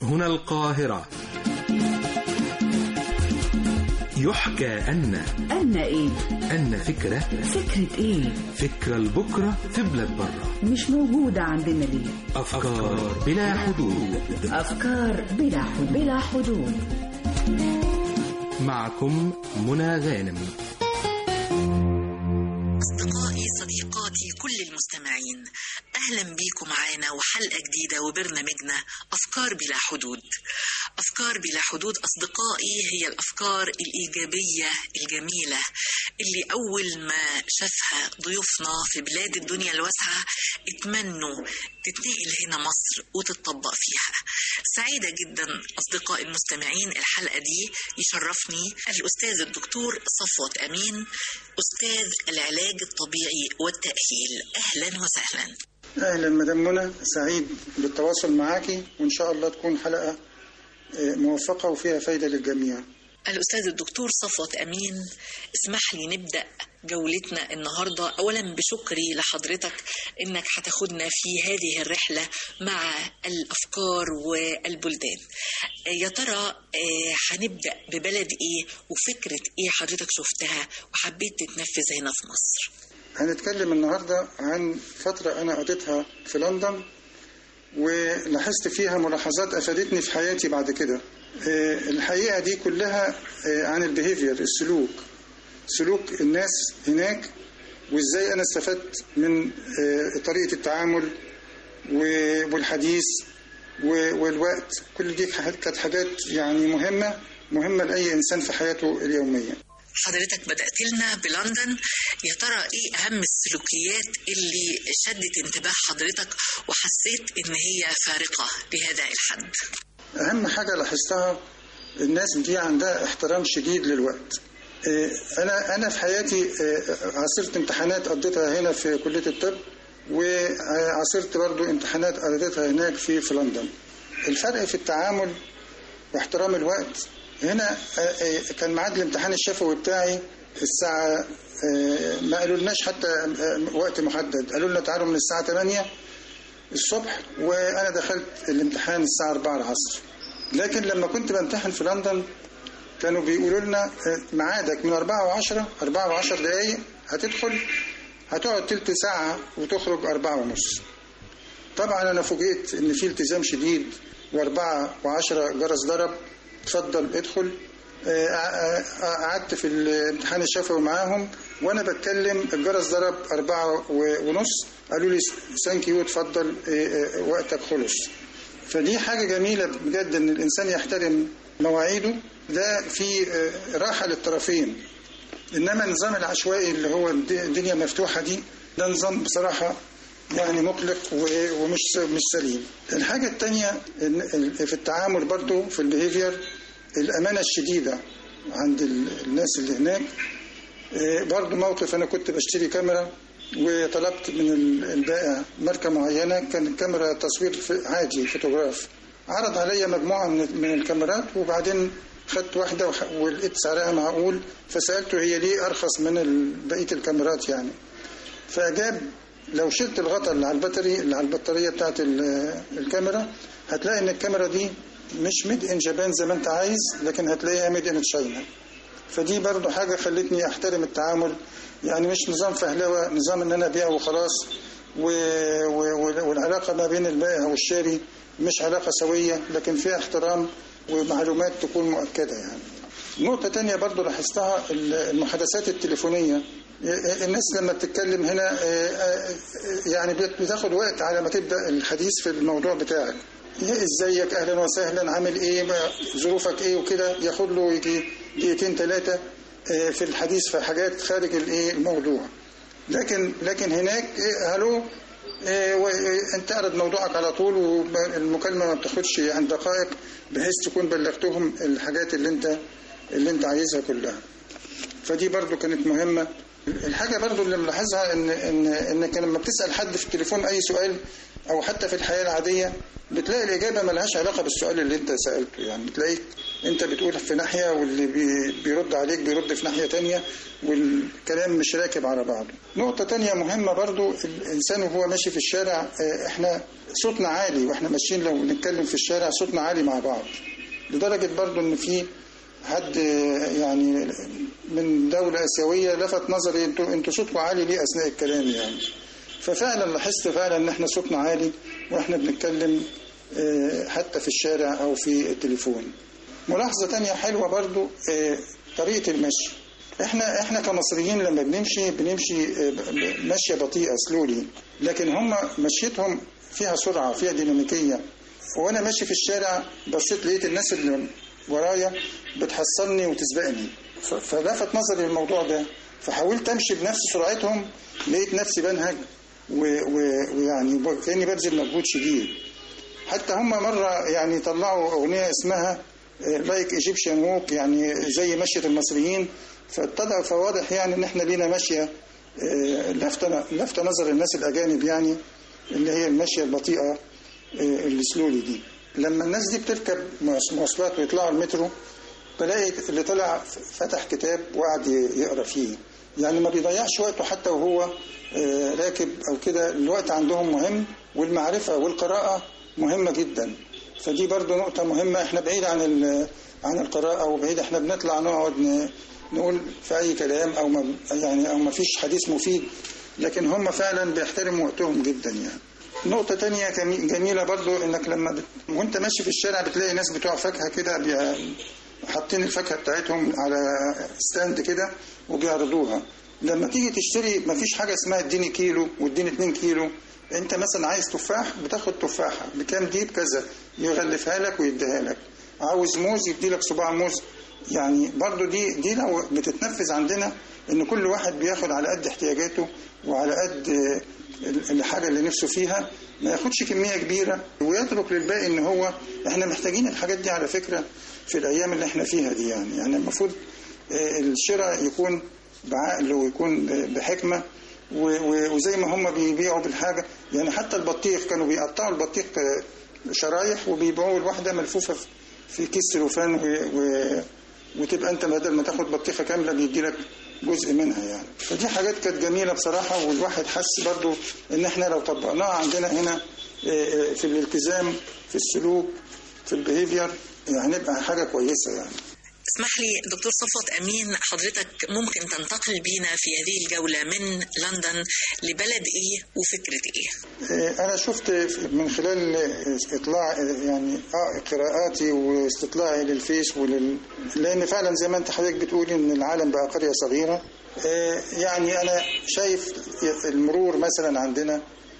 هنا القاهرة يحكى أن أن إيه؟ أن فكرة فكرة إيه؟ فكرة لبكرة في بلاد برة مش موجودة عندنا ليه؟ أفكار بلا حدود أفكار بلا حدود بلا حدود معكم منى غانم أصدقائي صديقاتي كل المستمعين أهلا بيكم معانا وحلقة جديدة وبرنامجنا أفكار بلا حدود أفكار بلا حدود أصدقائي هي الأفكار الإيجابية الجميلة اللي أول ما شافها ضيوفنا في بلاد الدنيا الواسعة اتمنوا تتنقل هنا مصر وتطبق فيها سعيدة جدا أصدقائي المستمعين الحلقة دي يشرفني الأستاذ الدكتور صفوت أمين أستاذ العلاج الطبيعي والتأهيل أهلا وسهلا اهلا مدام منى سعيد بالتواصل معاكي وان شاء الله تكون حلقه آه، موفقه وفيها فايده للجميع الأستاذ الدكتور صفوت أمين اسمح لي نبدأ جولتنا النهاردة أولا بشكري لحضرتك إنك هتاخدنا في هذه الرحلة مع الأفكار والبلدان يا ترى آه، هنبدأ ببلد إيه وفكرة إيه حضرتك شفتها وحبيت تتنفذ هنا في مصر هنتكلم النهارده عن فتره انا قضيتها في لندن ولاحظت فيها ملاحظات افادتني في حياتي بعد كده آه، الحقيقه دي كلها آه، عن البيهيفير السلوك سلوك الناس هناك وازاي انا استفدت من آه، طريقه التعامل و- والحديث و- والوقت كل دي كانت حاجات يعني مهمه مهمه لاي انسان في حياته اليوميه حضرتك بدأت لنا بلندن يا ترى ايه اهم السلوكيات اللي شدت انتباه حضرتك وحسيت ان هي فارقة بهذا الحد أهم حاجة لاحظتها الناس دي عندها احترام شديد للوقت إيه، أنا أنا في حياتي إيه، عاصرت امتحانات قضيتها هنا في كلية الطب وعاصرت برضو امتحانات قضيتها هناك في في لندن الفرق في التعامل واحترام الوقت هنا آه، آه، كان ميعاد الامتحان الشفوي بتاعي الساعة آه، ما قالوا لناش حتى آه، وقت محدد قالوا لنا تعالوا من الساعة 8 الصبح وانا دخلت الامتحان الساعه 4 العصر لكن لما كنت بمتحن في لندن كانوا بيقولوا لنا آه، ميعادك من 4 و10 4 و10 دقايق هتدخل هتقعد تلت ساعه وتخرج 4 ونص طبعا انا فوجئت ان في التزام شديد واربعة وعشرة جرس ضرب اتفضل ادخل آه، آه، آه، قعدت في الامتحان الشفوي معاهم وانا بتكلم الجرس ضرب أربعة و- ونص قالوا لي ثانك يو اتفضل آه، آه، وقتك خلص فدي حاجة جميلة بجد ان الانسان يحترم مواعيده ده في آه، راحة للطرفين انما النظام العشوائي اللي هو الد- الدنيا مفتوحة دي ده نظام بصراحة يعني مقلق و- ومش مش سليم الحاجة التانية إن ال- في التعامل برضو في البيهيفير الأمانة الشديدة عند ال- الناس اللي هناك إيه، برضو موقف أنا كنت بشتري كاميرا وطلبت من ال- البائع ماركة معينة كانت كاميرا تصوير في- عادي فوتوغراف عرض عليا مجموعة من من الكاميرات وبعدين خدت واحدة وح- ولقيت سعرها معقول فسألته هي ليه أرخص من ال- بقية الكاميرات يعني فجاب لو شلت الغطاء اللي على البطاري اللي على البطاريه بتاعت ال- الكاميرا هتلاقي ان الكاميرا دي مش ميد ان جابان زي ما انت عايز لكن هتلاقيها ميد ان تشاينا فدي برضو حاجه خلتني احترم التعامل يعني مش نظام فهلوه نظام ان انا ابيع وخلاص و... و... والعلاقه ما بين البائع والشاري مش علاقه سويه لكن فيها احترام ومعلومات تكون مؤكده يعني نقطة تانية برضو لاحظتها المحادثات التليفونية الناس لما بتتكلم هنا يعني بتاخد وقت على ما تبدأ الحديث في الموضوع بتاعك يا ازيك اهلا وسهلا عامل ايه بقى ظروفك ايه وكده ياخد له يجي دقيقتين ثلاثة في الحديث في حاجات خارج الايه الموضوع لكن لكن هناك إيه هلو إيه وانت اعرض موضوعك على طول والمكالمه ما بتاخدش عن دقائق بحيث تكون بلغتهم الحاجات اللي انت اللي انت عايزها كلها فدي برضو كانت مهمه الحاجه برضو اللي ملاحظها ان ان انك لما بتسال حد في التليفون اي سؤال او حتى في الحياه العاديه بتلاقي الاجابه ملهاش علاقه بالسؤال اللي انت سالته يعني تلاقيك انت بتقول في ناحيه واللي بي- بيرد عليك بيرد في ناحيه تانية والكلام مش راكب على بعضه نقطه تانية مهمه برضو الانسان وهو ماشي في الشارع آه، احنا صوتنا عالي واحنا ماشيين لو بنتكلم في الشارع صوتنا عالي مع بعض لدرجه برضو ان في حد آه، يعني من دولة آسيوية لفت نظري انتوا انتوا صوتكم عالي ليه أثناء الكلام يعني ففعلا لاحظت فعلا ان احنا صوتنا عالي واحنا بنتكلم آه، حتى في الشارع او في التليفون ملاحظة تانية حلوة برضو آه، طريقة المشي احنا احنا كمصريين لما بنمشي بنمشي آه، ب- ب- ماشية بطيئة سلولي لكن هم مشيتهم فيها سرعة فيها ديناميكية وانا ماشي في الشارع بصيت لقيت الناس اللي ورايا بتحصلني وتسبقني ف- فلفت نظري الموضوع ده فحاولت امشي بنفس سرعتهم لقيت نفسي بنهج و- و- ويعني ب- كاني ببذل مجهود شديد حتى هم مرة يعني طلعوا أغنية اسمها لايك ايجيبشن ووك يعني زي مشية المصريين فابتدى فواضح يعني ان احنا لينا ماشية آه، لفتة لفتة نظر الناس الأجانب يعني اللي هي المشية البطيئة آه، السلولي دي لما الناس دي بتركب مواص- مواصلات ويطلعوا المترو بلاقي اللي طلع فتح كتاب وقعد يقرا فيه يعني ما بيضيعش وقته حتى وهو آه، راكب او كده الوقت عندهم مهم والمعرفه والقراءه مهمه جدا فدي برضو نقطه مهمه احنا بعيد عن ال- عن القراءه وبعيد احنا بنطلع نقعد ن- نقول في اي كلام او ما يعني او ما فيش حديث مفيد لكن هم فعلا بيحترموا وقتهم جدا يعني نقطة تانية جمي- جميلة برضو انك لما بت... وانت ماشي في الشارع بتلاقي ناس بتوع فاكهة كده بي... حاطين الفاكهة بتاعتهم على ستاند كده وبيعرضوها لما تيجي تشتري مفيش حاجة اسمها اديني كيلو واديني 2 كيلو انت مثلا عايز تفاح بتاخد تفاحة بكام دي بكذا يغلفها لك ويديها لك عاوز موز يدي لك صباع موز يعني برضو دي دي لو بتتنفذ عندنا ان كل واحد بياخد على قد احتياجاته وعلى قد آه، الحاجة اللي نفسه فيها ما ياخدش كمية كبيرة ويترك للباقي ان هو احنا محتاجين الحاجات دي على فكرة في الايام اللي احنا فيها دي يعني يعني المفروض آه، الشراء يكون بعقل ويكون ب- بحكمة و- و- وزي ما هم بيبيعوا بالحاجة يعني حتى البطيخ كانوا بيقطعوا البطيخ آه، شرايح وبيبيعوا الواحدة ملفوفة في- في كيس سلوفان و... و... وتبقى انت بدل ما تاخد بطيخة كاملة بيدي لك جزء منها يعني فدي حاجات كانت جميلة بصراحة والواحد حس برضو ان احنا لو طبقناها عندنا هنا آه، آه، في الالتزام في السلوك في البيهيفير هنبقى حاجة كويسة يعني اسمح لي دكتور صفوت أمين حضرتك ممكن تنتقل بينا في هذه الجولة من لندن لبلد إيه وفكرة إيه أنا شفت من خلال إطلاع يعني آه قراءاتي واستطلاعي للفيس ولل... لأن فعلا زي ما أنت حضرتك بتقول إن العالم بقى قرية صغيرة آه، يعني أنا شايف المرور مثلا عندنا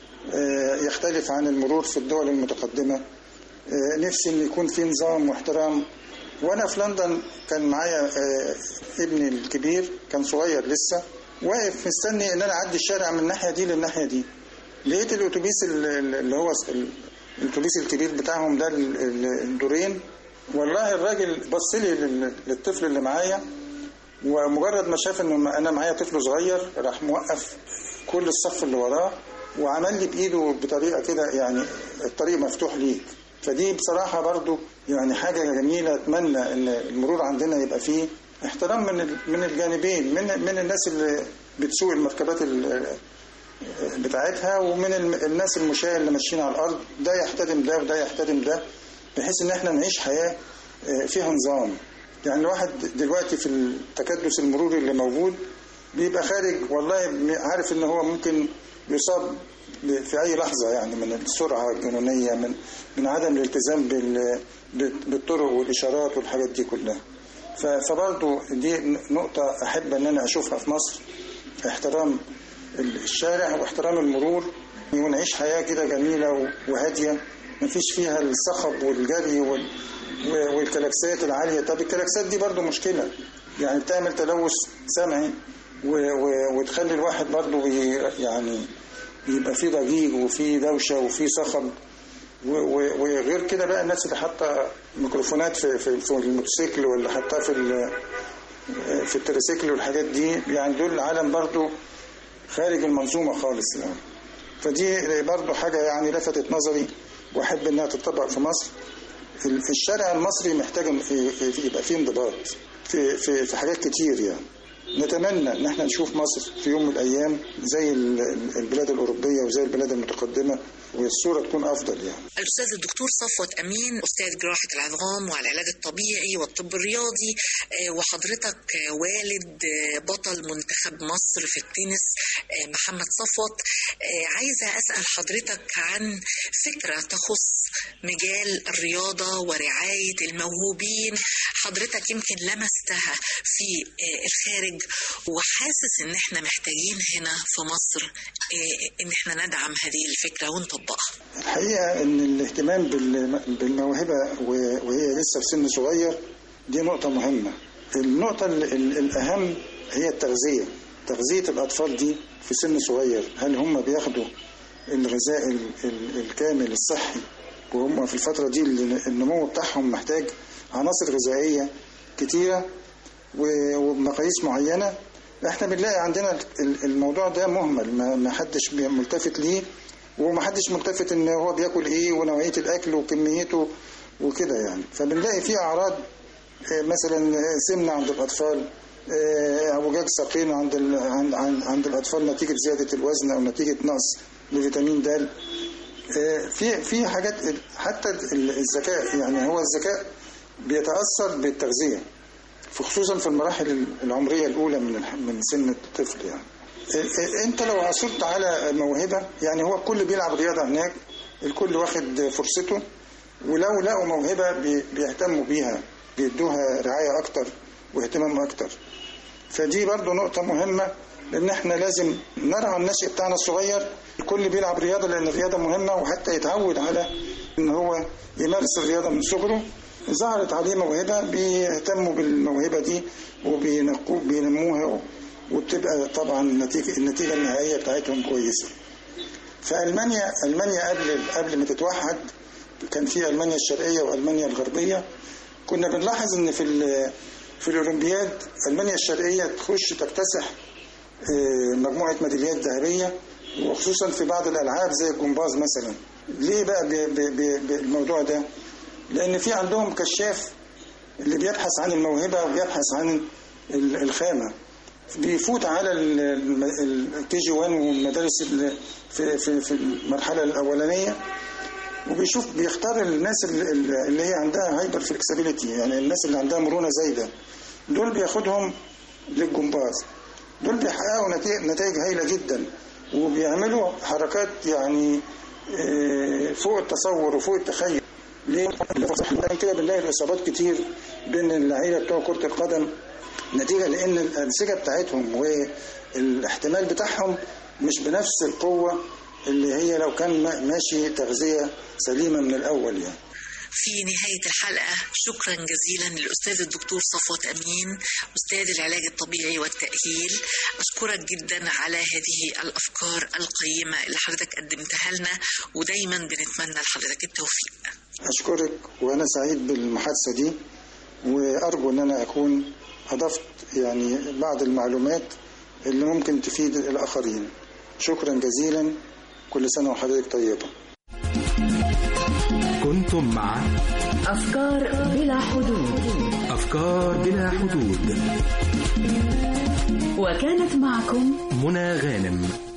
آه، يختلف عن المرور في الدول المتقدمة آه، نفسي إن يكون في نظام واحترام وأنا في لندن كان معايا آه، ابني الكبير كان صغير لسه واقف مستني إن أنا أعدي الشارع من الناحية دي للناحية دي لقيت الاتوبيس ال- ال- اللي هو ال- الاتوبيس الكبير بتاعهم ده ال- ال- الدورين والله الراجل بص لي لل- للطفل اللي معايا ومجرد ما شاف ان انا معايا طفل صغير راح موقف كل الصف اللي وراه وعمل لي بايده بطريقه كده يعني الطريق مفتوح ليك فدي بصراحه برضو يعني حاجه جميله اتمنى ان المرور عندنا يبقى فيه احترام من ال- من الجانبين من من الناس اللي بتسوق المركبات ال- بتاعتها ومن الم- الناس المشاة اللي ماشيين على الارض ده يحترم ده وده يحترم ده بحيث ان احنا نعيش حياه آه، فيها نظام يعني الواحد دلوقتي في التكدس المروري اللي موجود بيبقى خارج والله عارف ان هو ممكن يصاب ب- في اي لحظه يعني من السرعه الجنونيه من من عدم الالتزام بال- بالطرق والاشارات والحاجات دي كلها ف- فبرضو دي نقطه احب ان انا اشوفها في مصر احترام الشارع واحترام المرور ونعيش حياة كده جميلة وهادية مفيش فيها الصخب والجري وال... و- والكلاكسات العالية طب الكلاكسات دي برضو مشكلة يعني بتعمل تلوث سمعي و... و... وتخلي الواحد برضو ي... يعني يبقى فيه ضجيج وفيه دوشة وفيه صخب و... و... وغير كده بقى الناس اللي حاطة ميكروفونات في, في, في الموتوسيكل واللي حاطاه في ال... في التريسيكل والحاجات دي يعني دول العالم برضو خارج المنظومة خالص يعني فدي برضو حاجة يعني لفتت نظري وأحب إنها تطبق في مصر ال- الشارع المصري محتاج إن في- في- في- يبقى فيه انضباط في, في, في حاجات كتير يعني نتمنى ان احنا نشوف مصر في يوم من الايام زي ال- ال- البلاد الاوروبيه وزي البلاد المتقدمه والصوره تكون افضل يعني الأستاذ الدكتور صفوت أمين أستاذ جراحة العظام والعلاج الطبيعي والطب الرياضي آه، وحضرتك آه، والد آه، بطل منتخب مصر في التنس آه، محمد صفوت آه، عايزة أسأل حضرتك عن فكرة تخص مجال الرياضة ورعاية الموهوبين حضرتك يمكن لمستها في آه، الخارج وحاسس ان احنا محتاجين هنا في مصر آه، ان احنا ندعم هذه الفكرة ونطبقها الحقيقه ان الاهتمام بال- بالموهبه و- وهي لسه في سن صغير دي نقطه مهمه النقطه ال- ال- الاهم هي التغذيه تغذيه الاطفال دي في سن صغير هل هم بياخدوا الغذاء ال- ال- الكامل الصحي وهم في الفتره دي اللي النمو بتاعهم محتاج عناصر غذائيه كتيره و- وبمقاييس معينه احنا بنلاقي عندنا ال- الموضوع ده مهمل ما ما حدش بي- ملتفت ليه وما حدش ملتفت ان هو بياكل ايه ونوعيه الاكل وكميته وكده يعني فبنلاقي في اعراض آه، مثلا آه، سمنه عند الاطفال آه، اعوجاج ساقين عند ال- عند عند- عند الاطفال نتيجه زياده الوزن او نتيجه نقص لفيتامين د آه، في في حاجات حتى ال- الذكاء يعني هو الذكاء بيتاثر بالتغذيه خصوصا في المراحل العمريه الاولى من الح- من سن الطفل يعني إيه- إيه، انت لو عثرت على موهبه يعني هو الكل بيلعب رياضه هناك الكل واخد فرصته ولو لقوا موهبه بي- بيهتموا بيها بيدوها رعايه اكتر واهتمام اكتر فدي برضو نقطة مهمة لأن احنا لازم نرعى النشء بتاعنا الصغير الكل بيلعب رياضة لأن الرياضة مهمة وحتى يتعود على إن هو يمارس الرياضة من صغره ظهرت عليه موهبة بيهتموا بالموهبة دي وبينقوه بينموها وبتبقى طبعا النتيجة, النتيجة النهائية بتاعتهم كويسة فألمانيا ألمانيا قبل قبل ما تتوحد كان في ألمانيا الشرقية وألمانيا الغربية كنا بنلاحظ إن في ال- في الأولمبياد ألمانيا الشرقية تخش تكتسح آه، مجموعة ميداليات ذهبية وخصوصا في بعض الألعاب زي الجمباز مثلا ليه بقى ب- ب- ب- بالموضوع ده لأن في عندهم كشاف اللي بيبحث عن الموهبة وبيبحث عن ال- الخامة بيفوت على الكي جي 1 والمدارس ال- في في في المرحلة الأولانية وبيشوف بيختار الناس اللي, اللي هي عندها هايبر فلكسبيليتي يعني الناس اللي عندها مرونة زايدة دول بياخدهم للجمباز دول بيحققوا نتائج, نتائج هايلة جدا وبيعملوا حركات يعني آه، فوق التصور وفوق التخيل ليه؟ عشان كده بنلاقي الإصابات كتير بين اللعيبة بتوع كرة القدم نتيجة لأن الأنسجة بتاعتهم والاحتمال بتاعهم مش بنفس القوة اللي هي لو كان ما- ماشي تغذية سليمة من الأول يعني في نهاية الحلقة شكرا جزيلا للأستاذ الدكتور صفوت أمين أستاذ العلاج الطبيعي والتأهيل أشكرك جدا على هذه الأفكار القيمة اللي حضرتك قدمتها لنا ودايما بنتمنى لحضرتك التوفيق أشكرك وأنا سعيد بالمحادثة دي وأرجو أن أنا أكون أضفت يعني بعض المعلومات اللي ممكن تفيد الآخرين شكرا جزيلا كل سنة وحضرتك طيبة كنتم مع أفكار بلا حدود أفكار بلا حدود وكانت معكم منى غانم